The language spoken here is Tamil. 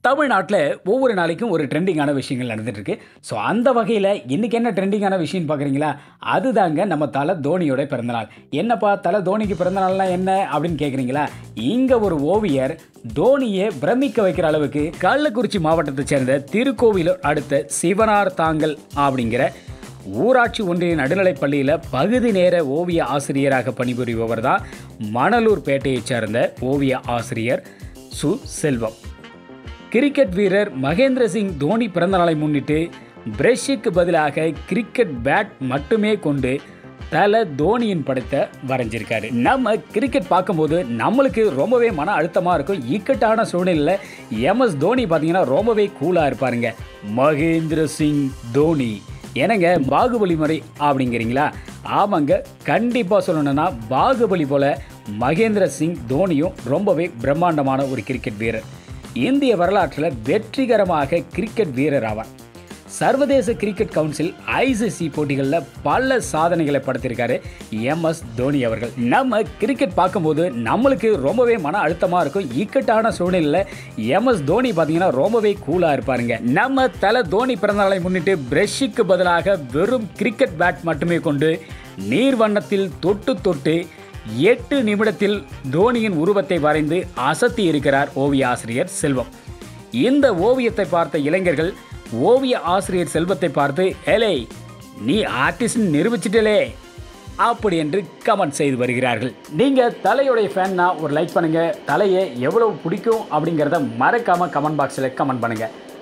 தமிழ்நாட்டில் ஒவ்வொரு நாளைக்கும் ஒரு ட்ரெண்டிங்கான விஷயங்கள் நடந்துட்டு இருக்கு ஸோ அந்த வகையில் இன்னைக்கு என்ன ட்ரெண்டிங்கான விஷயம்னு பார்க்குறீங்களா அதுதாங்க நம்ம தலை தோனியோட பிறந்தநாள் என்னப்பா தலை தோனிக்கு பிறந்தநாள்னா என்ன அப்படின்னு கேட்குறீங்களா இங்கே ஒரு ஓவியர் தோனியை பிரமிக்க வைக்கிற அளவுக்கு கள்ளக்குறிச்சி மாவட்டத்தை சேர்ந்த திருக்கோவிலூர் அடுத்த சிவனார் தாங்கல் அப்படிங்கிற ஊராட்சி ஒன்றிய நடுநிலைப் பள்ளியில் பகுதி நேர ஓவிய ஆசிரியராக பணிபுரிபவர் தான் மணலூர் பேட்டையைச் சேர்ந்த ஓவிய ஆசிரியர் சு செல்வம் கிரிக்கெட் வீரர் மகேந்திர சிங் தோனி பிறந்தநாளை முன்னிட்டு பிரஷ்ஷுக்கு பதிலாக கிரிக்கெட் பேட் மட்டுமே கொண்டு தல தோனியின் படத்தை வரைஞ்சிருக்காரு நம்ம கிரிக்கெட் பார்க்கும்போது நம்மளுக்கு ரொம்பவே மன அழுத்தமாக இருக்கும் இக்கட்டான சூழ்நிலையில் எம்எஸ் தோனி பார்த்தீங்கன்னா ரொம்பவே கூலாக இருப்பாருங்க மகேந்திர சிங் தோனி என்னங்க பாகுபலி முறை அப்படிங்கிறீங்களா ஆமாங்க கண்டிப்பாக சொல்லணும்னா பாகுபலி போல மகேந்திர சிங் தோனியும் ரொம்பவே பிரம்மாண்டமான ஒரு கிரிக்கெட் வீரர் இந்திய வரலாற்றில் வெற்றிகரமாக கிரிக்கெட் வீரர் ஆவார் சர்வதேச கிரிக்கெட் கவுன்சில் ஐசிசி போட்டிகளில் பல சாதனைகளை படுத்திருக்காரு எம்எஸ் தோனி அவர்கள் நம்ம கிரிக்கெட் பார்க்கும்போது நம்மளுக்கு ரொம்பவே மன அழுத்தமாக இருக்கும் இக்கட்டான சூழ்நிலையில் எம்எஸ் தோனி பார்த்தீங்கன்னா ரொம்பவே கூலாக இருப்பாருங்க நம்ம தலை தோனி பிறந்தநாளை முன்னிட்டு பிரஷ்ஷுக்கு பதிலாக வெறும் கிரிக்கெட் பேட் மட்டுமே கொண்டு நீர் வண்ணத்தில் தொட்டு தொட்டு எட்டு நிமிடத்தில் தோனியின் உருவத்தை வரைந்து அசத்தி இருக்கிறார் ஓவிய ஆசிரியர் செல்வம் இந்த ஓவியத்தை பார்த்த இளைஞர்கள் ஓவிய ஆசிரியர் செல்வத்தை பார்த்து ஏலே நீ ஆர்டிஸ்ட் நிரூபிச்சிட்டலே அப்படி என்று கமெண்ட் செய்து வருகிறார்கள் நீங்க தலையுடைய ஃபேன்னா ஒரு லைக் பண்ணுங்க தலையை எவ்வளவு பிடிக்கும் அப்படிங்கிறத மறக்காம கமெண்ட் பாக்ஸில் கமெண்ட் பண்ணுங்க